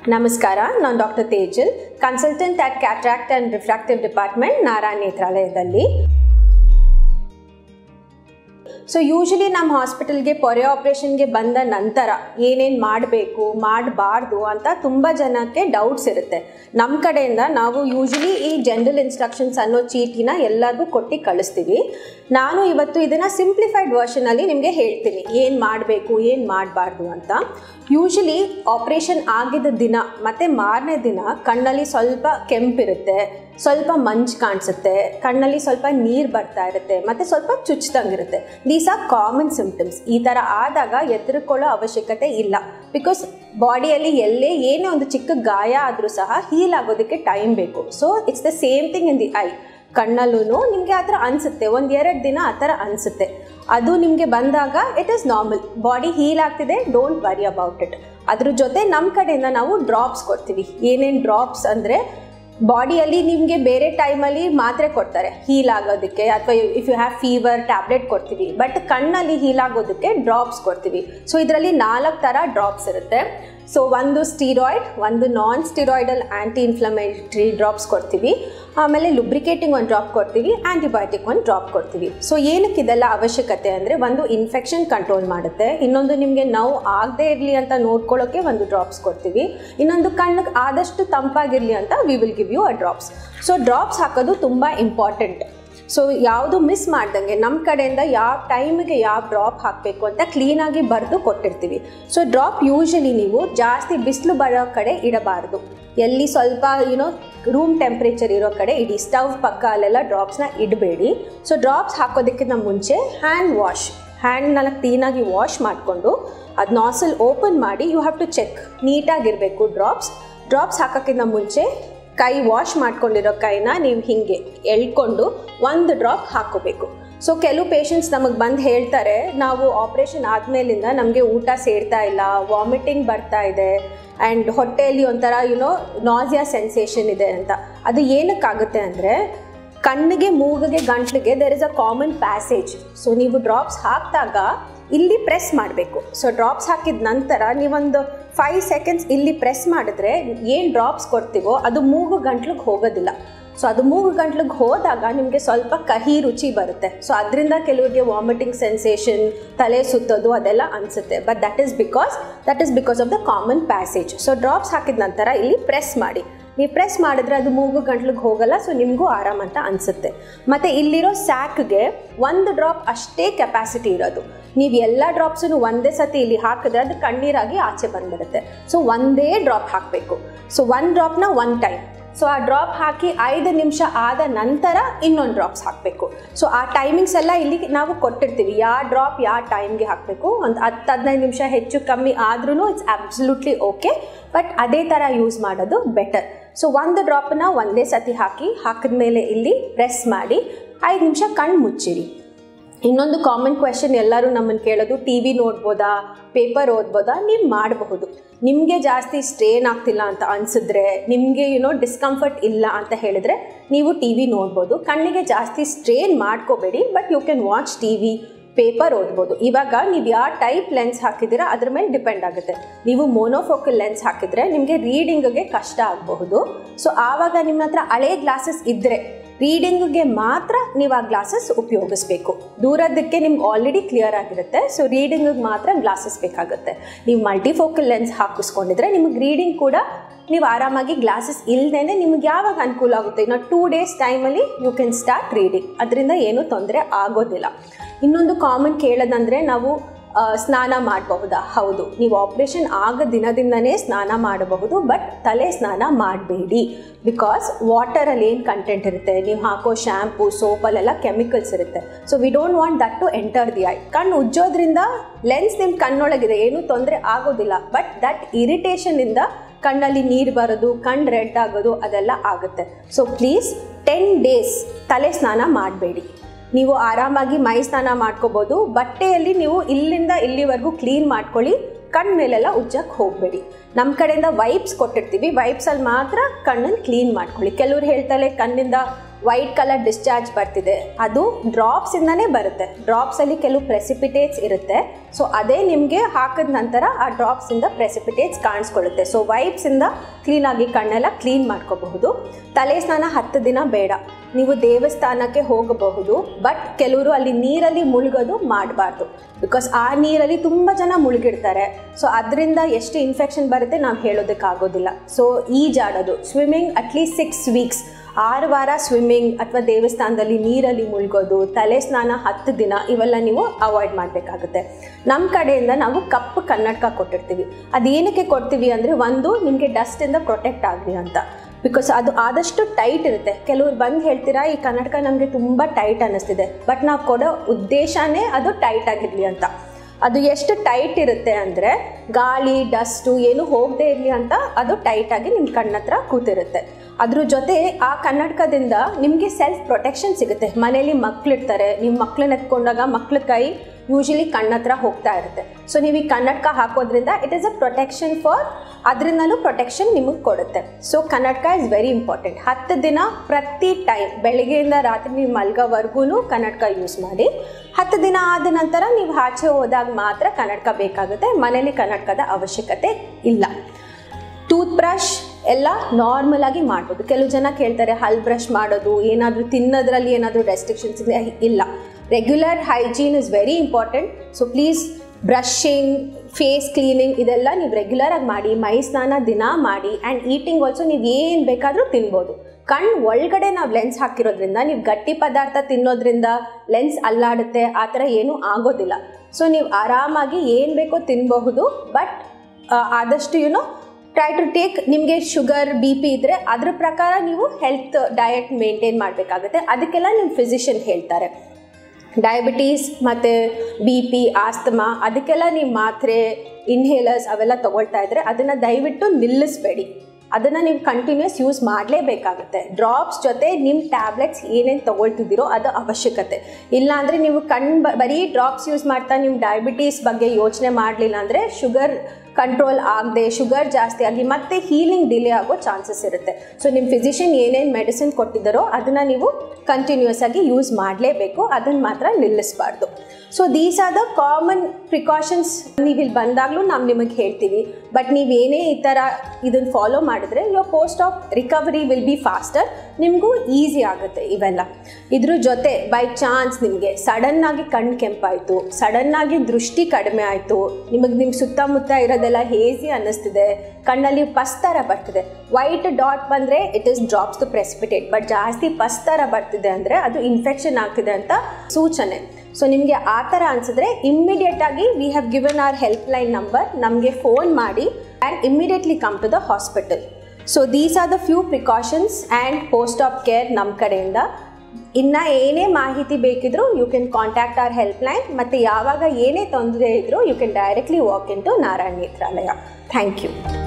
ನಮಸ್ಕಾರ ನಾನು doctor Tejal consultant at cataract and refractive department Narayan ನೇತ್ರಾಲಯದಲ್ಲಿ ಸೊ ಯೂಶಲಿ ನಮ್ಮ ಹಾಸ್ಪಿಟಲ್ಗೆ ಪೊರೆ ಆಪ್ರೇಷನ್ಗೆ ಬಂದ ನಂತರ ಏನೇನು ಮಾಡಬೇಕು ಮಾಡಬಾರ್ದು ಅಂತ ತುಂಬ ಜನಕ್ಕೆ ಡೌಟ್ಸ್ ಇರುತ್ತೆ ನಮ್ಮ ಕಡೆಯಿಂದ ನಾವು ಯೂಶಲಿ ಈ ಜನರಲ್ ಇನ್ಸ್ಟ್ರಕ್ಷನ್ಸ್ ಅನ್ನೋ ಚೀಟಿನ ಎಲ್ಲರಿಗೂ ಕೊಟ್ಟು ಕಳಿಸ್ತೀವಿ ನಾನು ಇವತ್ತು ಇದನ್ನು ಸಿಂಪ್ಲಿಫೈಡ್ ವರ್ಷನಲ್ಲಿ ನಿಮಗೆ ಹೇಳ್ತೀನಿ ಏನು ಮಾಡಬೇಕು ಏನು ಮಾಡಬಾರ್ದು ಅಂತ ಯೂಶಲಿ ಆಪ್ರೇಷನ್ ಆಗಿದ್ದ ದಿನ ಮತ್ತು ಮಾರನೇ ದಿನ ಕಣ್ಣಲ್ಲಿ ಸ್ವಲ್ಪ ಕೆಂಪಿರುತ್ತೆ ಸ್ವಲ್ಪ ಮಂಜು ಕಾಣಿಸುತ್ತೆ ಕಣ್ಣಲ್ಲಿ ಸ್ವಲ್ಪ ನೀರು ಬರ್ತಾ ಇರುತ್ತೆ ಮತ್ತು ಸ್ವಲ್ಪ ಚುಚ್ಚಿದಂಗಿರುತ್ತೆ ದೀಸ್ ಆರ್ ಕಾಮನ್ ಸಿಂಪ್ಟಮ್ಸ್ ಈ ಥರ ಆದಾಗ ಎದುರುಕೊಳ್ಳೋ ಅವಶ್ಯಕತೆ ಇಲ್ಲ ಬಿಕಾಸ್ ಬಾಡಿಯಲ್ಲಿ ಎಲ್ಲೇ ಏನೇ ಒಂದು ಚಿಕ್ಕ ಗಾಯ ಆದರೂ ಸಹ ಹೀಲ್ ಆಗೋದಕ್ಕೆ ಟೈಮ್ ಬೇಕು so it's the same thing in the eye ಕಣ್ಣಲ್ಲೂ ನಿಮಗೆ ಆ ಥರ ಅನಿಸುತ್ತೆ ಒಂದು ಎರಡು ದಿನ ಆ ಥರ ಅನಿಸುತ್ತೆ ಅದು ನಿಮಗೆ ಬಂದಾಗ it is normal body heal ಆಗ್ತಿದೆ ಡೋಂಟ್ ವರಿ ಅಬೌಟ್ ಇಟ್ ಅದ್ರ ಜೊತೆ ನಮ್ಮ ಕಡೆಯಿಂದ ನಾವು ಡ್ರಾಪ್ಸ್ ಕೊಡ್ತೀವಿ ಏನೇನು ಡ್ರಾಪ್ಸ್ ಅಂದರೆ ಬಾಡಿಯಲ್ಲಿ ನಿಮಗೆ ಬೇರೆ ಟೈಮಲ್ಲಿ ಮಾತ್ರೆ ಕೊಡ್ತಾರೆ ಹೀಲ್ ಆಗೋದಕ್ಕೆ ಅಥವಾ if you have fever tablet ಕೊಡ್ತೀವಿ ಬಟ್ ಕಣ್ಣಲ್ಲಿ ಹೀಲ್ ಆಗೋದಕ್ಕೆ ಡ್ರಾಪ್ಸ್ ಕೊಡ್ತೀವಿ ಸೊ ಇದರಲ್ಲಿ ನಾಲ್ಕು ಥರ ಡ್ರಾಪ್ಸ್ ಇರುತ್ತೆ ಸೊ ಒಂದು ಸ್ಟೀರಾಯ್ಡ್ ಒಂದು ನಾನ್ ಸ್ಟಿರಾಯ್ಡಲ್ ಆ್ಯಂಟಿ ಇನ್ಫ್ಲಮೇಟ್ರಿ ಡ್ರಾಪ್ಸ್ ಕೊಡ್ತೀವಿ ಆಮೇಲೆ ಲುಬ್ರಿಕೇಟಿಂಗ್ ಒಂದು ಡ್ರಾಪ್ ಕೊಡ್ತೀವಿ ಆ್ಯಂಟಿಬಯೋಟಿಕ್ ಒಂದು ಡ್ರಾಪ್ ಕೊಡ್ತೀವಿ ಸೊ ಏನಕ್ಕೆ ಇದೆಲ್ಲ ಅವಶ್ಯಕತೆ ಅಂದರೆ ಒಂದು ಇನ್ಫೆಕ್ಷನ್ ಕಂಟ್ರೋಲ್ ಮಾಡುತ್ತೆ ಇನ್ನೊಂದು ನಿಮಗೆ ನೋವು ಆಗದೇ ಇರಲಿ ಅಂತ ನೋಡ್ಕೊಳ್ಳೋಕ್ಕೆ ಒಂದು ಡ್ರಾಪ್ಸ್ ಕೊಡ್ತೀವಿ ಇನ್ನೊಂದು ಕಣ್ಣಿಗೆ ಆದಷ್ಟು ತಂಪಾಗಿರಲಿ ಅಂತ we will give you a drops so drops ಹಾಕೋದು ತುಂಬ ಇಂಪಾರ್ಟೆಂಟ್ ಸೊ ಯಾವುದು ಮಿಸ್ ಮಾಡ್ದಂಗೆ ನಮ್ಮ ಕಡೆಯಿಂದ ಯಾವ ಟೈಮಿಗೆ ಯಾವ ಡ್ರಾಪ್ ಹಾಕಬೇಕು ಅಂತ ಕ್ಲೀನಾಗಿ ಬರೆದು ಕೊಟ್ಟಿರ್ತೀವಿ ಸೊ ಡ್ರಾಪ್ ಯೂಶಲಿ ನೀವು ಜಾಸ್ತಿ ಬಿಸಿಲು ಬರೋ ಕಡೆ ಇಡಬಾರ್ದು ಎಲ್ಲಿ ಸ್ವಲ್ಪ ಯುನೋ ರೂಮ್ ಟೆಂಪ್ರೇಚರ್ ಇರೋ ಕಡೆ ಇಡಿ ಸ್ಟವ್ ಪಕ್ಕ ಅಲ್ಲೆಲ್ಲ ಡ್ರಾಪ್ಸ್ನ ಇಡಬೇಡಿ ಸೊ ಡ್ರಾಪ್ಸ್ ಹಾಕೋದಕ್ಕಿಂತ ಮುಂಚೆ ಹ್ಯಾಂಡ್ ವಾಶ್ ಹ್ಯಾಂಡ್ನೆಲ್ಲ ಕ್ಲೀನಾಗಿ ವಾಶ್ ಮಾಡಿಕೊಂಡು ಅದು ನಾಸಲ್ ಓಪನ್ ಮಾಡಿ ಯು ಹ್ಯಾವ್ ಟು ಚೆಕ್ ನೀಟಾಗಿರಬೇಕು ಡ್ರಾಪ್ಸ್ ಡ್ರಾಪ್ಸ್ ಹಾಕೋಕ್ಕಿಂತ ಮುಂಚೆ ಕೈ ವಾಶ್ ಮಾಡ್ಕೊಂಡಿರೋ ಕೈನ ನೀವು ಹೀಗೆ ಎಳ್ಕೊಂಡು ಒಂದು ಡ್ರಾಪ್ ಹಾಕೋಬೇಕು ಸೊ ಕೆಲವು ಪೇಷಂಟ್ಸ್ ನಮಗೆ ಬಂದು ಹೇಳ್ತಾರೆ ನಾವು ಆಪ್ರೇಷನ್ ಆದಮೇಲಿಂದ ನಮಗೆ ಊಟ ಸೇರ್ತಾ ಇಲ್ಲ ವಾಮಿಟಿಂಗ್ ಬರ್ತಾ ಇದೆ ಆ್ಯಂಡ್ ಹೊಟ್ಟೆಯಲ್ಲಿ ಒಂಥರ ಯುನೋ ನಾಸಿಯಾ ಸೆನ್ಸೇಷನ್ ಇದೆ ಅಂತ ಅದು ಏನಕ್ಕಾಗುತ್ತೆ ಅಂದರೆ ಕಣ್ಣಿಗೆ ಮೂಗಿಗೆ ಗಂಟ್ಲಿಗೆ there is a common passage so ನೀವು ಡ್ರಾಪ್ಸ್ ಹಾಕಿದಾಗ ಇಲ್ಲಿ ಪ್ರೆಸ್ ಮಾಡಬೇಕು ಸೊ ಡ್ರಾಪ್ಸ್ ಹಾಕಿದ ನಂತರ ನೀವೊಂದು ಫೈವ್ ಸೆಕೆಂಡ್ಸ್ ಇಲ್ಲಿ ಪ್ರೆಸ್ ಮಾಡಿದ್ರೆ ಏನು ಡ್ರಾಪ್ಸ್ ಕೊಡ್ತೀವೋ ಅದು ಮೂಗು ಗಂಟ್ಲಿಗೆ ಹೋಗೋದಿಲ್ಲ ಸೊ ಅದು ಮೂಗು ಗಂಟ್ಲಿಗೆ ಹೋದಾಗ ನಿಮಗೆ ಸ್ವಲ್ಪ ಕಹಿ ರುಚಿ ಬರುತ್ತೆ ಸೊ ಅದರಿಂದ ಕೆಲವರಿಗೆ ವಾಮಿಟಿಂಗ್ ಸೆನ್ಸೇಷನ್ ತಲೆ ಸುತ್ತೋದು ಅದೆಲ್ಲ ಅನಿಸುತ್ತೆ but that is because that is because of the common passage so drops ಹಾಕಿದ ನಂತರ ಇಲ್ಲಿ ಪ್ರೆಸ್ ಮಾಡಿ ನೀವು ಪ್ರೆಸ್ ಮಾಡಿದ್ರೆ ಅದು ಮೂಗು ಗಂಟ್ಲಿಗೆ ಹೋಗಲ್ಲ ಸೊ ನಿಮಗೂ ಆರಾಮ್ ಅಂತ ಅನಿಸುತ್ತೆ ಮತ್ತು ಇಲ್ಲಿರೋ ಸ್ಯಾಕ್ಗೆ ಒಂದು ಡ್ರಾಪ್ ಅಷ್ಟೇ ಕೆಪಾಸಿಟಿ ಇರೋದು ನೀವು ಎಲ್ಲ ಡ್ರಾಪ್ಸನ್ನು ಒಂದೇ ಸತಿ ಇಲ್ಲಿ ಹಾಕಿದ್ರೆ ಅದು ಕಣ್ಣೀರಾಗಿ ಆಚೆ ಬಂದ್ಬಿಡುತ್ತೆ ಸೊ ಒಂದೇ ಡ್ರಾಪ್ ಹಾಕಬೇಕು ಸೊ ಒನ್ ಡ್ರಾಪ್ನ ಒನ್ ಟೈಮ್ ಸೊ ಆ ಡ್ರಾಪ್ ಹಾಕಿ ಐದು ನಿಮಿಷ ಆದ ನಂತರ ಇನ್ನೊಂದು ಡ್ರಾಪ್ಸ್ ಹಾಕಬೇಕು ಸೊ ಆ ಟೈಮಿಂಗ್ಸ್ ಎಲ್ಲ ಇಲ್ಲಿ ನಾವು ಕೊಟ್ಟಿರ್ತೀವಿ ಯಾವ ಡ್ರಾಪ್ ಯಾವ ಟೈಮ್ಗೆ ಹಾಕಬೇಕು ಒಂದು ಹತ್ತು ಹದಿನೈದು ನಿಮಿಷ ಹೆಚ್ಚು ಕಮ್ಮಿ ಆದ್ರೂ ಇಟ್ಸ್ ಅಬ್ಸಲ್ಯೂಟ್ಲಿ ಓಕೆ ಬಟ್ ಅದೇ ಥರ ಯೂಸ್ ಮಾಡೋದು ಬೆಟರ್ ಸೊ ಒಂದು ಡ್ರಾಪನ್ನ ಒಂದೇ ಸತಿ ಹಾಕಿ ಹಾಕಿದ ಮೇಲೆ ಇಲ್ಲಿ ಪ್ರೆಸ್ ಮಾಡಿ ಐದು ನಿಮಿಷ ಕಣ್ಣು ಮುಚ್ಚಿರಿ ಇನ್ನೊಂದು ಕಾಮನ್ ಕ್ವೆಶನ್ ಎಲ್ಲರೂ ನಮ್ಮನ್ನು ಕೇಳೋದು ಟಿ ವಿ ನೋಡ್ಬೋದಾ ಪೇಪರ್ ಓದ್ಬೋದಾ ನೀವು ಮಾಡಬಹುದು ನಿಮಗೆ ಜಾಸ್ತಿ ಸ್ಟ್ರೇನ್ ಆಗ್ತಿಲ್ಲ ಅಂತ ಅನಿಸಿದ್ರೆ ನಿಮಗೆ ಯುನೋ ಡಿಸ್ಕಂಫರ್ಟ್ ಇಲ್ಲ ಅಂತ ಹೇಳಿದ್ರೆ ನೀವು ಟಿ ವಿ ನೋಡ್ಬೋದು ಕಣ್ಣಿಗೆ ಜಾಸ್ತಿ ಸ್ಟ್ರೇನ್ ಮಾಡ್ಕೋಬೇಡಿ but you can watch T V paper ಓದ್ಬೋದು ಇವಾಗ ನೀವು ಯಾವ ಟೈಪ್ ಲೆನ್ಸ್ ಹಾಕಿದ್ದೀರಾ ಅದ್ರ ಮೇಲೆ ಡಿಪೆಂಡ್ ಆಗುತ್ತೆ ನೀವು ಮೋನೋಫೋಕಲ್ ಲೆನ್ಸ್ ಹಾಕಿದ್ರೆ ನಿಮಗೆ ರೀಡಿಂಗ್ಗೆ ಕಷ್ಟ ಆಗಬಹುದು ಸೊ ಆವಾಗ ನಿಮ್ಮ ಹತ್ರ ಹಳೆ ಗ್ಲಾಸಸ್ ಇದ್ದರೆ ರೀಡಿಂಗ್ಗೆ ಮಾತ್ರ ನೀವು ಆ ಗ್ಲಾಸಸ್ ಉಪಯೋಗಿಸ್ಬೇಕು ದೂರದಕ್ಕೆ ನಿಮ್ಗೆ ಆಲ್ರೆಡಿ ಕ್ಲಿಯರ್ ಆಗಿರುತ್ತೆ ಸೊ ರೀಡಿಂಗಿಗೆ ಮಾತ್ರ ಗ್ಲಾಸಸ್ ಬೇಕಾಗುತ್ತೆ ನೀವು ಮಲ್ಟಿಫೋಕಲ್ ಲೆನ್ಸ್ ಹಾಕಿಸ್ಕೊಂಡಿದ್ರೆ ನಿಮಗೆ ರೀಡಿಂಗ್ ಕೂಡ ನೀವು ಆರಾಮಾಗಿ ಗ್ಲಾಸಸ್ ಇಲ್ಲದೇ ನಿಮ್ಗೆ ಯಾವಾಗ ಅನುಕೂಲ ಆಗುತ್ತೆ ಇನ್ನು ಟೂ ಡೇಸ್ ಟೈಮಲ್ಲಿ ಯು ಕ್ಯಾನ್ ಸ್ಟಾರ್ಟ್ ರೀಡಿಂಗ್ ಅದರಿಂದ ಏನೂ ತೊಂದರೆ ಆಗೋದಿಲ್ಲ ಇನ್ನೊಂದು ಕಾಮನ್ ಕೇಳೋದಂದರೆ ನಾವು ಸ್ನಾನ ಮಾಡಬಹುದಾ ಹೌದು ನೀವು ಆಪ್ರೇಷನ್ ಆಗ ದಿನದಿಂದನೇ ಸ್ನಾನ ಮಾಡಬಹುದು ಬಟ್ ತಲೆ ಸ್ನಾನ ಮಾಡಬೇಡಿ ಬಿಕಾಸ್ ವಾಟರಲ್ಲಿ ಏನು ಕಂಟೆಂಟ್ ಇರುತ್ತೆ ನೀವು ಹಾಕೋ ಶ್ಯಾಂಪು ಸೋಪಲ್ಲೆಲ್ಲ ಕೆಮಿಕಲ್ಸ್ ಇರುತ್ತೆ so we don't want that to enter the eye ಕಣ್ಣು ಉಜ್ಜೋದ್ರಿಂದ ಲೆನ್ಸ್ ನಿಮ್ಮ ಕಣ್ಣೊಳಗಿದೆ ಏನೂ ತೊಂದರೆ ಆಗೋದಿಲ್ಲ ಬಟ್ ದಟ್ ಇರಿಟೇಷನಿಂದ ಕಣ್ಣಲ್ಲಿ ನೀರು ಬರೋದು ಕಣ್ಣು ರೆಡ್ ಆಗೋದು ಅದೆಲ್ಲ ಆಗುತ್ತೆ ಸೊ ಪ್ಲೀಸ್ ಟೆನ್ ಡೇಸ್ ತಲೆ ಸ್ನಾನ ಮಾಡಬೇಡಿ ನೀವು ಆರಾಮಾಗಿ ಮೈ ಸ್ನಾನ ಮಾಡ್ಕೋಬೋದು ಬಟ್ಟೆಯಲ್ಲಿ ನೀವು ಇಲ್ಲಿಂದ ಇಲ್ಲಿವರೆಗೂ ಕ್ಲೀನ್ ಮಾಡ್ಕೊಳ್ಳಿ ಕಣ್ಣ ಮೇಲೆಲ್ಲ ಉಜ್ಜಕ್ಕೆ ಹೋಗಬೇಡಿ ನಮ್ಮ ಕಡೆಯಿಂದ ವೈಪ್ಸ್ ಕೊಟ್ಟಿರ್ತೀವಿ ವೈಪ್ಸಲ್ಲಿ ಮಾತ್ರ ಕಣ್ಣನ್ನು ಕ್ಲೀನ್ ಮಾಡ್ಕೊಳ್ಳಿ ಕೆಲವ್ರು ಹೇಳ್ತಾರೆ ಕಣ್ಣಿಂದ ವೈಟ್ ಕಲರ್ ಡಿಸ್ಚಾರ್ಜ್ ಬರ್ತಿದೆ ಅದು ಡ್ರಾಪ್ಸಿಂದನೇ ಬರುತ್ತೆ ಡ್ರಾಪ್ಸಲ್ಲಿ ಕೆಲವು ಪ್ರೆಸಿಪಿಟೇಟ್ಸ್ ಇರುತ್ತೆ ಸೊ ಅದೇ ನಿಮಗೆ ಹಾಕಿದ ನಂತರ ಆ ಡ್ರಾಪ್ಸಿಂದ ಪ್ರೆಸಿಪಿಟೇಟ್ಸ್ ಕಾಣಿಸ್ಕೊಳ್ಳುತ್ತೆ ಸೊ ವೈಪ್ಸಿಂದ ಕ್ಲೀನಾಗಿ ಕಣ್ಣೆಲ್ಲ ಕ್ಲೀನ್ ಮಾಡ್ಕೋಬಹುದು ತಲೆ ಸ್ನಾನ ಹತ್ತು ದಿನ ಬೇಡ ನೀವು ದೇವಸ್ಥಾನಕ್ಕೆ ಹೋಗಬಹುದು ಬಟ್ ಕೆಲವರು ಅಲ್ಲಿ ನೀರಲ್ಲಿ ಮುಳುಗೋದು ಮಾಡಬಾರ್ದು ಬಿಕಾಸ್ ಆ ನೀರಲ್ಲಿ ತುಂಬ ಜನ ಮುಳುಗಿಡ್ತಾರೆ ಸೊ ಅದರಿಂದ ಎಷ್ಟು ಇನ್ಫೆಕ್ಷನ್ ಬರುತ್ತೆ ನಾವು ಹೇಳೋದಕ್ಕಾಗೋದಿಲ್ಲ ಸೊ ಈಜಾಡೋದು ಸ್ವಿಮ್ಮಿಂಗ್ ಅಟ್ಲೀಸ್ಟ್ ಸಿಕ್ಸ್ ವೀಕ್ಸ್ ಆರು ವಾರ ಸ್ವಿಮ್ಮಿಂಗ್ ಅಥವಾ ದೇವಸ್ಥಾನದಲ್ಲಿ ನೀರಲ್ಲಿ ಮುಳುಗೋದು ತಲೆ ಸ್ನಾನ ಹತ್ತು ದಿನ ಇವೆಲ್ಲ ನೀವು ಅವಾಯ್ಡ್ ಮಾಡಬೇಕಾಗುತ್ತೆ ನಮ್ಮ ಕಡೆಯಿಂದ ನಾವು ಕಪ್ಪು ಕನ್ನಡಕ ಕೊಟ್ಟಿರ್ತೀವಿ ಅದೇನಕ್ಕೆ ಕೊಡ್ತೀವಿ ಅಂದರೆ ಒಂದು ನಿಮಗೆ ಡಸ್ಟಿಂದ ಪ್ರೊಟೆಕ್ಟ್ ಆಗಲಿ ಅಂತ ಬಿಕಾಸ್ ಅದು ಆದಷ್ಟು ಟೈಟ್ ಇರುತ್ತೆ ಕೆಲವ್ರು ಬಂದು ಹೇಳ್ತೀರಾ ಈ ಕನ್ನಡಕ ನಮಗೆ ತುಂಬ ಟೈಟ್ ಅನ್ನಿಸ್ತಿದೆ ಬಟ್ ನಾವು ಕೊಡೋ ಉದ್ದೇಶನೇ ಅದು ಟೈಟ್ ಆಗಿರಲಿ ಅಂತ ಅದು ಎಷ್ಟು ಟೈಟ್ ಇರುತ್ತೆ ಅಂದರೆ ಗಾಳಿ ಡಸ್ಟು ಏನು ಹೋಗದೆ ಇರಲಿ ಅಂತ ಅದು ಟೈಟಾಗಿ ನಿಮ್ಮ ಕಣ್ಣತ್ರ ಕೂತಿರುತ್ತೆ ಅದ್ರ ಜೊತೆ ಆ ಕನ್ನಡಕದಿಂದ ನಿಮಗೆ ಸೆಲ್ಫ್ ಪ್ರೊಟೆಕ್ಷನ್ ಸಿಗುತ್ತೆ ಮನೇಲಿ ಮಕ್ಕಳಿರ್ತಾರೆ ನೀವು ಮಕ್ಕಳನ್ನ ಎತ್ಕೊಂಡಾಗ ಮಕ್ಳ ಕೈ ಯೂಶಲಿ ಕಣ್ಣತ್ರ ಹೋಗ್ತಾ ಇರುತ್ತೆ ಸೊ ನೀವು ಈ ಕನ್ನಡಕ ಹಾಕೋದ್ರಿಂದ it is a protection for ಅದರಿಂದನೂ ಪ್ರೊಟೆಕ್ಷನ್ ನಿಮಗೆ ಕೊಡುತ್ತೆ ಸೊ ಕನ್ನಡಕ ಇಸ್ ವೆರಿ ಇಂಪಾರ್ಟೆಂಟ್ ಹತ್ತು ದಿನ ಪ್ರತಿ ಟೈಮ್ ಬೆಳಗ್ಗೆಯಿಂದ ರಾತ್ರಿ ನೀವು ಮಲ್ಗೋವರೆಗೂ ಕನ್ನಡಕ ಯೂಸ್ ಮಾಡಿ ಹತ್ತು ದಿನ ಆದ ನಂತರ ನೀವು ಆಚೆ ಹೋದಾಗ ಮಾತ್ರ ಕನ್ನಡಕ ಬೇಕಾಗುತ್ತೆ ಮನೇಲಿ ಕನ್ನಡಕದ ಅವಶ್ಯಕತೆ ಇಲ್ಲ ಟೂತ್ ಬ್ರಷ್ ಎಲ್ಲ ನಾರ್ಮಲ್ ಆಗಿ ಮಾಡ್ಬೋದು ಕೆಲವು ಜನ ಕೇಳ್ತಾರೆ ಹಲ್ ಬ್ರಷ್ ಮಾಡೋದು ಏನಾದರೂ ತಿನ್ನೋದ್ರಲ್ಲಿ ಏನಾದರೂ ರೆಸ್ಟ್ರಿಕ್ಷನ್ಸ್ ಇದೆ ಇಲ್ಲ regular hygiene is very important so please brushing face cleaning ಇದೆಲ್ಲ ನೀವು ರೆಗ್ಯುಲರಾಗಿ ಮಾಡಿ ಮೈ ಸ್ನಾನ ದಿನ ಮಾಡಿ ಆ್ಯಂಡ್ ಈಟಿಂಗ್ ಆಲ್ಸೋ ನೀವು ಏನು ಬೇಕಾದರೂ ತಿನ್ಬೋದು ಕಣ್ಣು ಒಳಗಡೆ ನಾವು ಲೆನ್ಸ್ ಹಾಕಿರೋದ್ರಿಂದ ನೀವು ಗಟ್ಟಿ ಪದಾರ್ಥ ತಿನ್ನೋದ್ರಿಂದ ಲೆನ್ಸ್ ಅಲ್ಲಾಡುತ್ತೆ ಆ ಥರ ಏನೂ ಆಗೋದಿಲ್ಲ ಸೊ ನೀವು ಆರಾಮಾಗಿ ಏನು ಬೇಕೋ ತಿನ್ನಬಹುದು ಬಟ್ ಆದಷ್ಟು ಯುನೋ ಟ್ರೈ ಟು ಟೇಕ್ ನಿಮಗೆ ಶುಗರ್ ಬಿ ಪಿ ಇದ್ದರೆ ಅದ್ರ ಪ್ರಕಾರ ನೀವು ಹೆಲ್ತ್ ಡಯಟ್ ಮೇಂಟೈನ್ ಮಾಡಬೇಕಾಗುತ್ತೆ ಅದಕ್ಕೆಲ್ಲ ನಿಮ್ಮ ಫಿಸಿಷಿಯನ್ ಹೇಳ್ತಾರೆ ಡಯಾಬಿಟೀಸ್ ಮತ್ತು ಬಿ ಪಿ ಆಸ್ತಮಾ ಅದಕ್ಕೆಲ್ಲ ನೀವು ಮಾತ್ರೆ ಇನ್ಹೇಲರ್ಸ್ ಅವೆಲ್ಲ ತೊಗೊಳ್ತಾ ಇದ್ದರೆ ಅದನ್ನು ದಯವಿಟ್ಟು ನಿಲ್ಲಿಸಬೇಡಿ ಅದನ್ನು ನೀವು ಕಂಟಿನ್ಯೂಸ್ ಯೂಸ್ ಮಾಡಲೇಬೇಕಾಗುತ್ತೆ ಡ್ರಾಪ್ಸ್ ಜೊತೆ ನಿಮ್ಮ ಟ್ಯಾಬ್ಲೆಟ್ಸ್ ಏನೇನು ತೊಗೊಳ್ತಿದ್ದೀರೋ ಅದು ಅವಶ್ಯಕತೆ ಇಲ್ಲಾಂದರೆ ನೀವು ಕಣ್ಣು ಬ ಬರೀ ಡ್ರಾಪ್ಸ್ ಯೂಸ್ ಮಾಡ್ತಾ ನೀವು ಡಯಾಬಿಟೀಸ್ ಬಗ್ಗೆ ಯೋಚನೆ ಮಾಡಲಿಲ್ಲ ಅಂದರೆ ಶುಗರ್ ಕಂಟ್ರೋಲ್ ಆಗದೆ ಶುಗರ್ ಜಾಸ್ತಿ ಆಗಿ ಮತ್ತೆ ಹೀಲಿಂಗ್ ಡಿಲೇ ಆಗೋ ಚಾನ್ಸಸ್ ಇರುತ್ತೆ ಸೊ ನಿಮ್ಮ ಫಿಸಿಷಿಯನ್ ಏನೇನು ಮೆಡಿಸಿನ್ ಕೊಟ್ಟಿದ್ದಾರೋ ಅದನ್ನು ನೀವು ಕಂಟಿನ್ಯೂಸ್ ಆಗಿ ಯೂಸ್ ಮಾಡಲೇಬೇಕು ಅದನ್ನು ಮಾತ್ರ ನಿಲ್ಲಿಸಬಾರ್ದು so these are the common precautions ನೀವು ಇಲ್ಲಿ ಬಂದಾಗಲೂ ನಾವು ನಿಮಗೆ ಹೇಳ್ತೀವಿ ಬಟ್ ನೀವೇನೇ ಈ ಥರ ಇದನ್ನು ಫಾಲೋ ಮಾಡಿದ್ರೆ your post of recovery will be faster ನಿಮಗೂ ಈಸಿ ಆಗುತ್ತೆ ಇವೆಲ್ಲ ಇದ್ರ ಜೊತೆ ಬೈ ಚಾನ್ಸ್ ನಿಮಗೆ ಸಡನ್ನಾಗಿ ಕಣ್ಣು ಕೆಂಪಾಯಿತು ಸಡನ್ನಾಗಿ ದೃಷ್ಟಿ ಕಡಿಮೆ ಆಯಿತು ನಿಮಗೆ ನಿಮ್ಮ ಸುತ್ತಮುತ್ತ ಇರೋದೆಲ್ಲ ಹೇಸಿ ಅನ್ನಿಸ್ತಿದೆ ಕಣ್ಣಲ್ಲಿ ಪಸ್ ಥರ ಬರ್ತಿದೆ ವೈಟ್ ಡಾಟ್ ಬಂದರೆ it is drops to precipitate but ಜಾಸ್ತಿ ಪಸ್ ಥರ ಬರ್ತಿದೆ ಅಂದರೆ ಅದು ಇನ್ಫೆಕ್ಷನ್ ಆಗ್ತಿದೆ ಅಂತ ಸೂಚನೆ ಸೊ ನಿಮಗೆ ಆ ಥರ ಅನಿಸಿದ್ರೆ ಇಮ್ಮಿಡಿಯೇಟಾಗಿ we have given our helpline number ನಮಗೆ ಫೋನ್ ಮಾಡಿ and immediately come to the hospital so these are the few precautions and post of care ನಮ್ಮ ಕಡೆಯಿಂದ ಇನ್ನು ಏನೇ ಮಾಹಿತಿ ಬೇಕಿದ್ರೂ you can contact our helpline ಮತ್ತು ಯಾವಾಗ ಏನೇ ತೊಂದರೆ ಇದ್ದರೂ you can directly walk in to Narayana Nethralaya thank you